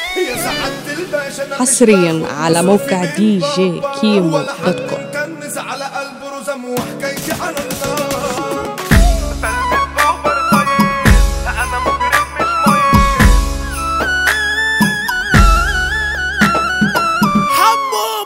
يا سعادة الباشا أنا مش حصرياً باخد على موقع مصروفي دي من جي بابا كيمو ولا حد دوت كوم. مكنز على قلبه رزم وحكايتي على الله حمو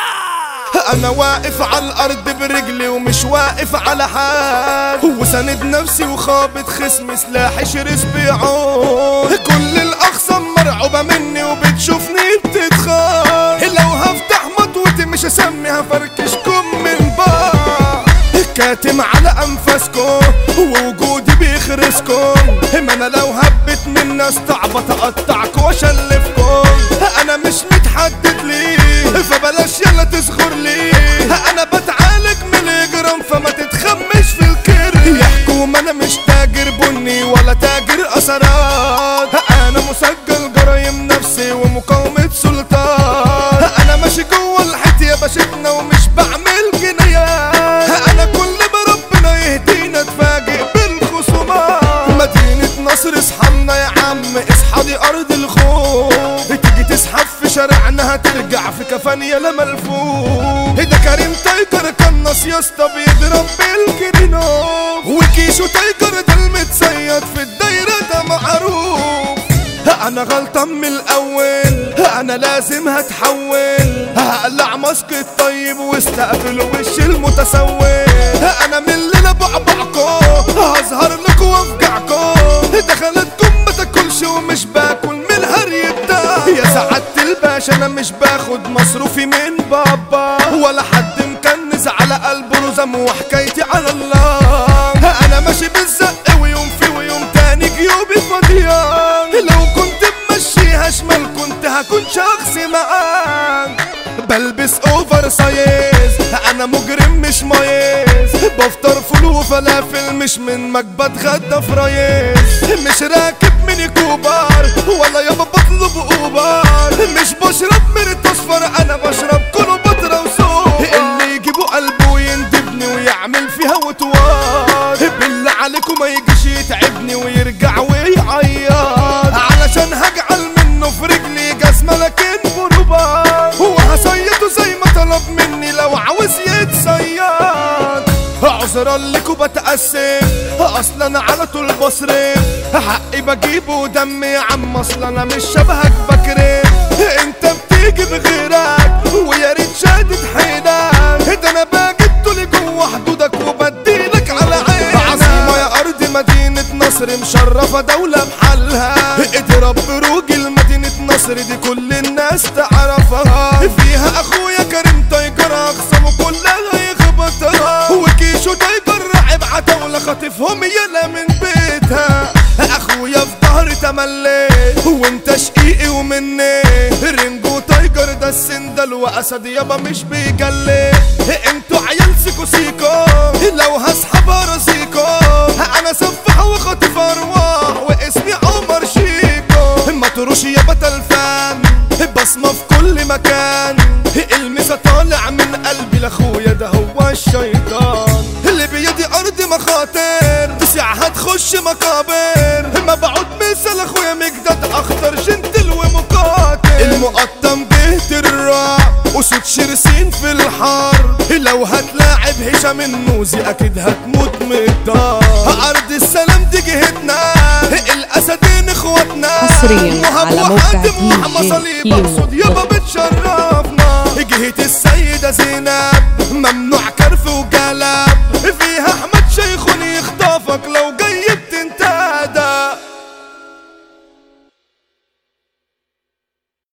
مكة انا واقف على الارض برجلي ومش واقف على حد وساند نفسي وخابط خصمي سلاحي شرس بيعون كل الاخصام مرعوبة مني وبتشوفني بتتخاف لو هفتح مطوتي مش هسمي هفركشكم من بعض كاتم على انفاسكم ووجودي بيخرسكم ما انا لو هبت من ناس تعبط اقطعكم واشلفكم انا مش متحدد ليه فبلاش يلا تصغر لي انا بتعالج من الاجرام فما تتخمش في الكر يا حكومة انا مش تاجر بني ولا تاجر اثرات انا مسجل جرايم نفسي ومقاومة سلطان انا ماشي جوه الحيط يا باشتنا ومش بعمل جنايات انا كل ما ربنا يهدينا اتفاجئ بالخصومات مدينة نصر اصحابنا يا عم اصحى دي ارض الخوف تيجي تسحب في شارعنا هترجع في كفن يلا ملفوف ده كريم تايجر قناص يا اسطى بيضرب بالكرينوف وكيشو تايجر ده المتصيد في الدايرة ده معروف انا غلطان من الاول انا لازم هتحول هقلع ماسك الطيب واستقبل وش المتسول انا من اللي انا بعبعكم هظهر لكم وافجعكم دخلتكم ما تاكلش ومش باكل من الهري بتاعي يا سعادة الباشا انا مش باخد مصروفي من بابا ولا حد مكنز على قلبه رزم وحكايتي على الله انا ماشي بالزق ويوم في ويوم تاني جيوبي فاضية لو كنت ممشيها شمال كنت هكون شخص معاك بلبس اوفر سايز انا مجرم مش مايز بفطر فول وفلافل مش من مكبت غدا فرايز مش راكب ميني كوبر ولا يابا بطلب اوبر مش بشرب مرت اصفر انا بشرب كليوباترا وسوق اللي يجيبوا قلبه ويندبني ويعمل فيها وتوار بالله عليكم ما يجيش يتعبني ويرجع ويعيط علشان هجعل منه في رجلي جزمة لكن بروبار وهصيده زي ما طلب مني لو عاوز يتصيد عذرا لكم بتأسف اصلا انا على طول بصرف حقي بجيبه دمي يا عم اصلا انا مش شبهك بكرف انت بتيجي بغيرك ويا ريت شادد حيلك ده انا باجي طولي جوه حدودك وبديلك على عينك عظيمة يا ارض مدينة نصر مشرفة دولة بحالها اضرب بروج المدينة نصر دي كل الناس تعرفها فيها اخويا كريم تايجر اخصمه كلها يخبطها وكيشو تايجر راعب عتاولة خاطفهم يلا من بيتها اخويا في ظهري تملي وانت شقيقي ومني رينجو تايجر ده السندل واسد يابا مش بيجلي انتوا عيال سيكو سيكو لو هسحب راسيكو انا سفاح وخاطف ارواح واسمي عمر شيكو ما تروش يا بطل فان بصمة في كل مكان المسا طالع من قلبي لاخويا ده هو الشيطان اللي بيدي ارض مخاطر تسعها تخش مقابر ما بعد مثل اخويا مجدد اخطر جنتل ومقاتل المقطم جهة الرعب اسود شرسين في الحار لو هتلاعب هشام النوزي اكيد هتموت من الدار ارض السلام دي جهتنا الاسدين اخواتنا حصرياً على مهاب موقع وحاتم دي جي وحمصليب كيمو اقصد يابا بتشرفنا جهة السيدة زينب